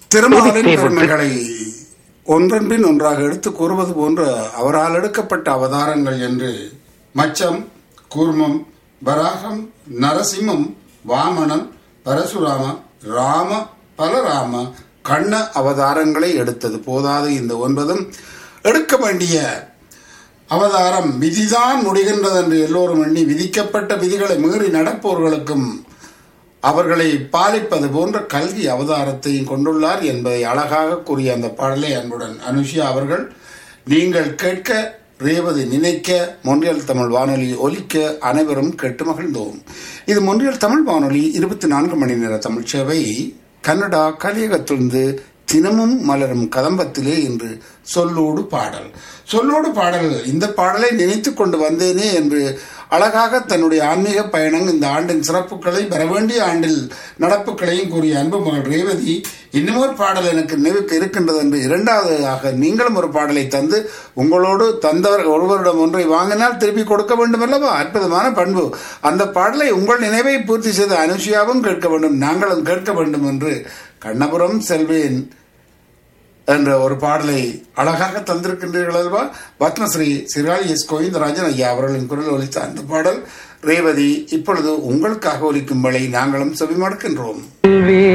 திருமாலின் பெருமைகளை ஒன்றன் பின் ஒன்றாக எடுத்து கூறுவது போன்ற அவரால் எடுக்கப்பட்ட அவதாரங்கள் என்று மச்சம் கூர்மம் வராகம் நரசிம்மம் வாமனம் பரசுராம ராம பலராம கண்ண அவதாரங்களை எடுத்தது போதாது இந்த ஒன்பதும் எடுக்க வேண்டிய அவதாரம் விதிதான் முடிகின்றது என்று எல்லோரும் எண்ணி விதிக்கப்பட்ட விதிகளை மீறி நடப்பவர்களுக்கும் அவர்களை பாலிப்பது போன்ற கல்வி அவதாரத்தையும் கொண்டுள்ளார் என்பதை அழகாக கூறிய அந்த பாடலை அன்புடன் அனுஷியா அவர்கள் நீங்கள் கேட்க ரேவதி நினைக்க மொன்றியல் தமிழ் வானொலி ஒலிக்க அனைவரும் கேட்டு மகிழ்ந்தோம் இது மொன்றியல் தமிழ் வானொலி இருபத்தி நான்கு மணி நேர தமிழ் சேவை கன்னடா கலியகத்திலிருந்து தினமும் மலரும் கதம்பத்திலே இன்று சொல்லோடு பாடல் சொல்லோடு பாடல் இந்த பாடலை நினைத்து கொண்டு வந்தேனே என்று அழகாக தன்னுடைய ஆன்மீக பயணம் இந்த ஆண்டின் சிறப்புகளை வர வேண்டிய ஆண்டில் நடப்புகளையும் கூறிய அன்பு மகள் ரேவதி இன்னும் ஒரு பாடல் எனக்கு நினைவுக்கு இருக்கின்றது என்று இரண்டாவதாக நீங்களும் ஒரு பாடலை தந்து உங்களோடு தந்தவர் ஒருவரிடம் ஒன்றை வாங்கினால் திருப்பி கொடுக்க வேண்டும் அல்லவா அற்புதமான பண்பு அந்த பாடலை உங்கள் நினைவை பூர்த்தி செய்த அனுஷியாவும் கேட்க வேண்டும் நாங்களும் கேட்க வேண்டும் என்று கண்ணபுரம் செல்வேன் என்ற ஒரு பாடலை அழகாக தந்திருக்கின்றீர்கள் அல்லவா பத்மஸ்ரீ சிறாலி எஸ் கோவிந்தராஜன் ஐயா அவர்களின் குரல் ஒலித்த அந்த பாடல் ரேவதி இப்பொழுது உங்களுக்காக ஒலிக்கும் வழி நாங்களும் செவிமடுக்கின்றோம்